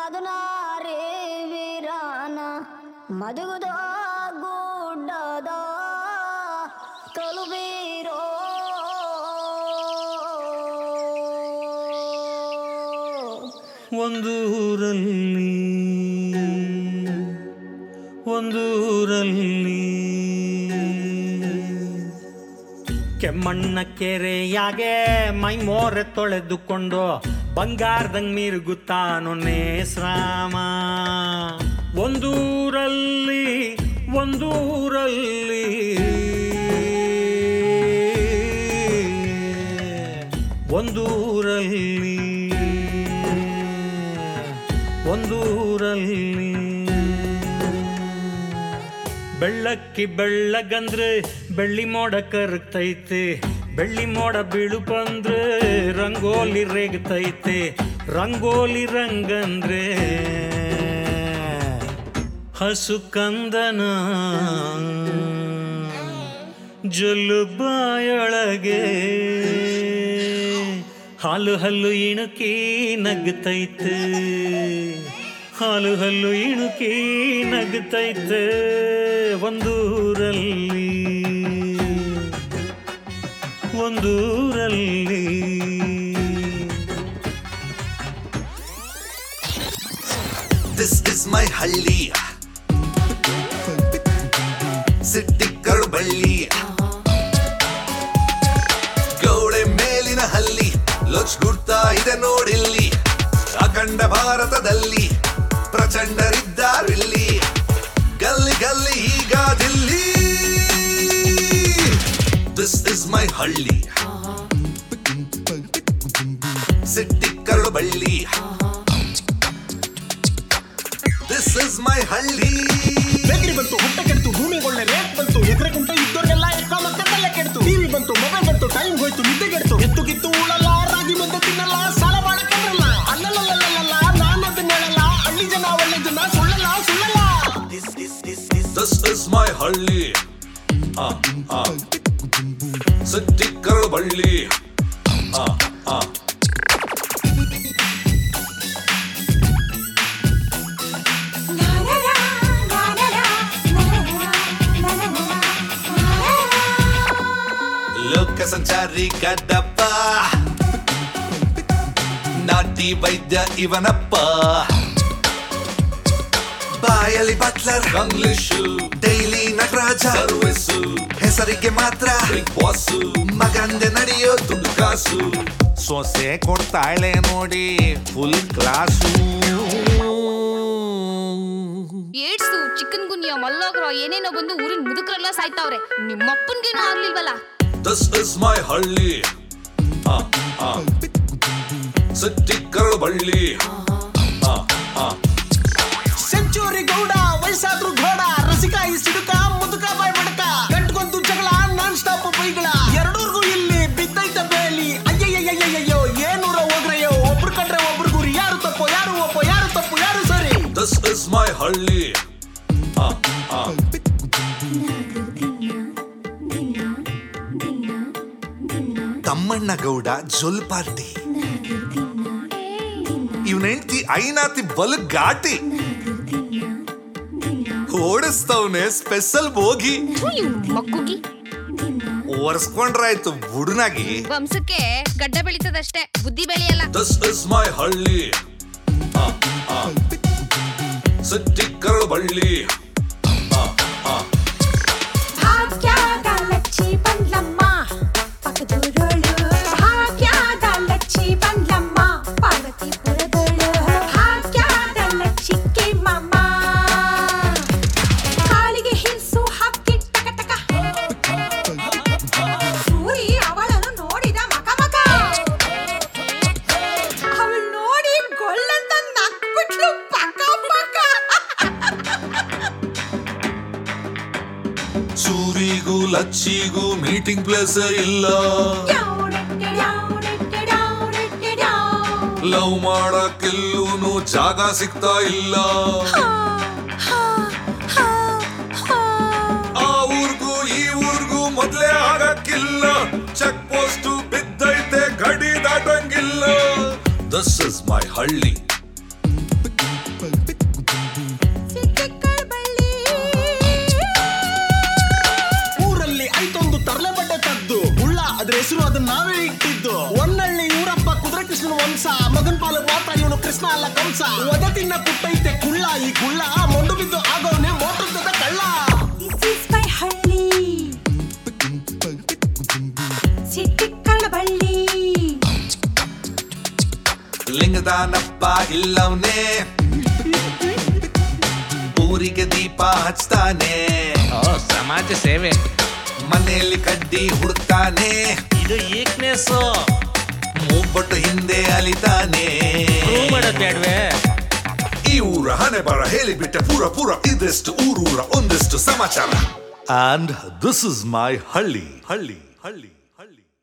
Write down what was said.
ಮದನಾರಿ ವೀರಾನ ಮದುಗುದ ಗುಡ್ಡದ ಕಲುಬೀರೋ ಒಂದೂರಲ್ಲಿ ಒಂದೂರಲ್ಲಿ ಕೆಮ್ಮಣ್ಣ ಕೆರೆಯಾಗೆ ಮೈ ಮೋರೆ ತೊಳೆದುಕೊಂಡು ಬಂಗಾರದಂಗ್ ಮಿರುಗುತ್ತಾನು ನೇಸ್ರಾಮ ಒಂದೂರಲ್ಲಿ ಒಂದೂರಲ್ಲಿ ಒಂದೂರಲ್ಲಿ ಒಂದೂರಲ್ಲಿ ಬೆಳ್ಳಕ್ಕಿ ಬೆಳ್ಳಗಂದ್ರೆ ಬೆಳ್ಳಿ ಮೋಡ ಕರಗ್ತೈತೆ ಬೆಳ್ಳಿ ಮೋಡ ಬೀಳು ಬಂದ್ರೆ ರಂಗೋಲಿ ರೇಗ್ತೈತೆ ರಂಗೋಲಿ ರಂಗಂದ್ರೆ ಹಸು ಕಂದನ ಜೊಲ್ಲು ಬಾಯೊಳಗೆ ಹಾಲು ಹಲ್ಲು ಇಣುಕಿ ನಗ್ತೈತೆ ಹಾಲು ಹಲ್ಲು ಇಣುಕಿ ನಗ್ತೈತೆ ಒಂದೂರಲ್ಲಿ ಒಂದೂರಲ್ಲಿ This is my ಹಳ್ಳಿ ಸಿಟ್ಟಿ ಕರುಬಳ್ಳಿ ಗೌಡೆ ಮೇಲಿನ ಹಲ್ಲಿ ಲೊಚ್ ಗುಡ್ತಾ ಇದೆ ನೋಡಿಲ್ಲಿ ಅಖಂಡ ಭಾರತದಲ್ಲಿ ಪ್ರಚಂಡರಿದ್ದಾರಿಲ್ಲಿ ಗಲ್ಲಿ ಗಲ್ಲಿ ಈಗ ದಿಲ್ಲಿ ದಿಸ್ ಇಸ್ ಮೈ ಹಳ್ಳಿ ಸಿಟ್ಟಿ ಕರಡು ಬಳ್ಳಿ ದಿಸ್ ಇಸ್ ಮೈ ಹಳ್ಳಿ ಬೇಕರಿ ಬಂತು ಹುಟ್ಟ ಕೆಡ್ತು ಭೂಮಿಗೊಳ್ಳೆ ರೇಟ್ ಬಂತು ಎಕರೆ ಕುಂಟೆ ಇದ್ದೋರ್ಗೆಲ್ಲ ಎಕ್ಕ ಮಕ್ಕದಲ್ಲೇ ಕೆಡ್ತು ಟಿವಿ ಬಂತು ಮೊಬೈಲ್ ಬಂತು ಟೈಮ್ ಹೋಯ್ತು ನಿದ್ದೆ ಕೆಡ್ತು ಎತ್ತು ಕಿತ್ತು ಉಳಲ್ಲ ರಾಗಿ ಮುದ್ದೆ ತಿನ್ನಲ್ಲ ಸಾಲ ಮಾಡಕ್ಕಲ್ಲ ಅಲ್ಲಲ್ಲ ನಾನು ಅದನ್ನ ಹೇಳಲ್ಲ ಹಳ್ಳಿ ಜನ ಒಳ್ಳೆ ಜನ ಸುಳ್ಳಲ್ಲ ಸುಳ್ಳಲ್ಲ ದಿಸ್ ಇಸ್ ಮೈ ಹಳ್ಳಿ ಆ, ಆ. ಸಿಟ್ಟಿ ಕರಡು ಬಳ್ಳಿ ಆ, ಆ. ಲೋಕ ಸಂಚಾರಿ ಗಡ್ಡಪ್ಪ ನಾಟಿ ವೈದ್ಯ ಇವನಪ್ಪ ಬಾಯಲ್ಲಿ butler English daily Nataraja service ಹೆಸರಿಗೆ ಮಾತ್ರ ಬಿಗ್ ಬಾಸು ಮಗಂದೆ ನಡೆಯೋ ದುಡ್ಡು ಕಾಸು ಸೊಸೆ ಕೊಡ್ತಾಳೆ ನೋಡಿ full class AIDS chikungunya ಮಲ್ಲೋಗ್ರ ಏನೇನೋ ಬಂದು ಊರಿನ ಮುದುಕರೆಲ್ಲ ಸಾಯ್ತಾವ್ರೆ ನಿಮ್ಮಪ್ಪನ್ಗೇನು ಆಗ್ಲಿಲ್ವಲ್ಲ ದಿಸ್ ಇಸ್ ಮೈ ಹಳ್ಳಿ ಆ, ಆ. ಸಿಟ್ಟಿ ಕರಡು ಬಳ್ಳಿ ಆ, ಆ. ಸೆಂಚುರಿ ಗೌಡ ವಯಸ್ಸಾದ್ರು ಘೋಡ ರಸಿಕಾಯಿ ಸಿಡುಕ ಮುದುಕ ಬಾಯ್ ಬಡಕ ಗಂಟ್ಗೊಂದು ಜಗಳ ನಾನ್ ಸ್ಟಾಪ್ ಬೈಗಳ ಎರಡೂರ್ಗೂ ಇಲ್ಲಿ ಬಿದ್ದೈತ ಬೇಲಿ ಅಯ್ಯಯ್ಯಯ್ಯಯ್ಯೋ ಏನೂರ ಹೋಗ್ರಯ್ಯೋ ಒಬ್ರು ಕಂಡ್ರೆ ಒಬ್ರು ಗುರಿ ಯಾರು ತಪ್ಪು ಯಾರು ಒಪ್ಪೋ ಯಾರು ತಪ್ಪು ಯಾರು ಸರಿ ದಿಸ್ ಇಸ್ ಮೈ ಹಳ್ಳಿ ಆ, ಆ. ತಮ್ಮಣ್ಣ ಗೌಡ ಜೊಲ್ ಪಾರ್ಟಿ ಇವನ ಹೆಂಡತಿ ಐನಾತಿ ಬಲ್ ಘಾಟಿ ಓಡಿಸ್ತವ್ನೆ ಸ್ಪೆಷಲ್ ಬೋಗಿ ಥು, ಇವ್ನ್ ಮಕ್ಕುಗಿ ಒರ್ಸ್ಕೊಂಡ್ರಾಯ್ತು ಬುಡ್ನಾಗಿ ವಂಶಕ್ಕೆ ಗಡ್ಡ ಬೆಳೀತದಷ್ಟೇ ಬುದ್ಧಿ ಬೆಳೆಯಲ್ಲ ದಿಸ್ ಇಸ್ ಮೈ ಹಳ್ಳಿ ಆ, ಆ. ಸಿಟ್ಟಿ ಕರಳು ಬಳ್ಳಿ ಆ, ಆ. ಭಾಗ್ಯದ ಲಚ್ಚಿ ಬಂದ್ಲಮ್ಮ ಪಕ್ಕದೂರೋಳು ಭಾಗ್ಯದ ಲಚ್ಚಿ ಬಂದ್ಲಮ್ಮ ಪಾರ್ವತಿಪುರದೋಳು ಭಾಗ್ಯದ ಲಚ್ಚಿಕೆ ಮಮ್ಮ ಕಾಲಿಗೆ ಹಿಲ್ಸು ಹಾಕಿ ಟಕ ಟಕ ಸೂರಿ ಅವಳನ್ನು ನೋಡಿದ ಮಕ ಮಕ ಅವಳು ನೋಡಿ ಗೊಳ್ಳಂತ ನಕ್ಬಿಟ್ಲು ಪಕ ಪಕ ಸೂರಿಗೂ ಲಚ್ಚಿಗೂ ಮೀಟಿಂಗ್ ಪ್ಲೇಸ್ ಇಲ್ಲ ಲವ್ ಮಾಡಕ್ಕೆಲ್ಲೂನು ಜಾಗ ಸಿಗ್ತಾ ಇಲ್ಲ ಆ ಊರ್ಗೂ ಈ ಊರ್ಗೂ ಮೊದ್ಲೇ ಆಗಕ್ಕಿಲ್ಲ ಚೆಕ್ ಪೋಸ್ಟ್ ಬಿದ್ದೈತೆ ಗಡಿ ದಾಟಂಗಿಲ್ಲ ದಿಸ್ ಇಸ್ ಮೈ ಹಳ್ಳಿ ಅದ್ರ ಹೆಸರು ಅದನ್ನ ನಾವೇ ಇಟ್ಟಿದ್ದು ಒನ್ನಳ್ಳಿ ಊರಪ್ಪ ಕುದುರೆ ಕೃಷ್ಣನ ವಂಶ ಮಗನ್ ಪಾಲು ಮಾತ್ರ ಇವನು ಕೃಷ್ಣ ಅಲ್ಲ ಕಂಸ ಒದತಿನ ಕುಟ್ಟೈತೆ ಕುಳ್ಳ ಈ ಕುಳ್ಳ ಮೊಂಡು ಬಿದ್ದು ಆಗೋನೆ ಮೋಟದ ಕಳ್ಳ This is my ಹಳ್ಳಿ ಸಿಟ್ಟಿಕ್ಕಳ ಬಳ್ಳಿ ಲಿಂಗದಾನಪ್ಪ ಇಲ್ಲವನೇ ಊರಿಗೆ ದೀಪ ಹಚ್ತಾನೆ ಓ ಸಮಾಜ ಸೇವೆ ಮನೆಯಲ್ಲಿ ಕಡ್ಡಿ ಹುಡ್ತಾನೆ ಇದು ಈಕ್ನೆಸ್ ಮೂಗ್ಬಟ್ಟು ಹಿಂದೆ ಅಲಿತಾನೆ ಪ್ರೂವ್ ಮಾಡೋದ್ ಬೇಡ್ವೆ ಈ ಊರ ಹಣೆ ಬರ ಹೇಳಿಬಿಟ್ಟೆ ಪೂರ ಪೂರ ಇದೆಷ್ಟು ಊರೂರ ಒಂದಿಷ್ಟು ಸಮಾಚಾರ ಅಂಡ್ ದಿಸ್ ಇಸ್ ಮೈ ಹಳ್ಳಿ ಹಳ್ಳಿ ಹಳ್ಳಿ ಹಳ್ಳಿ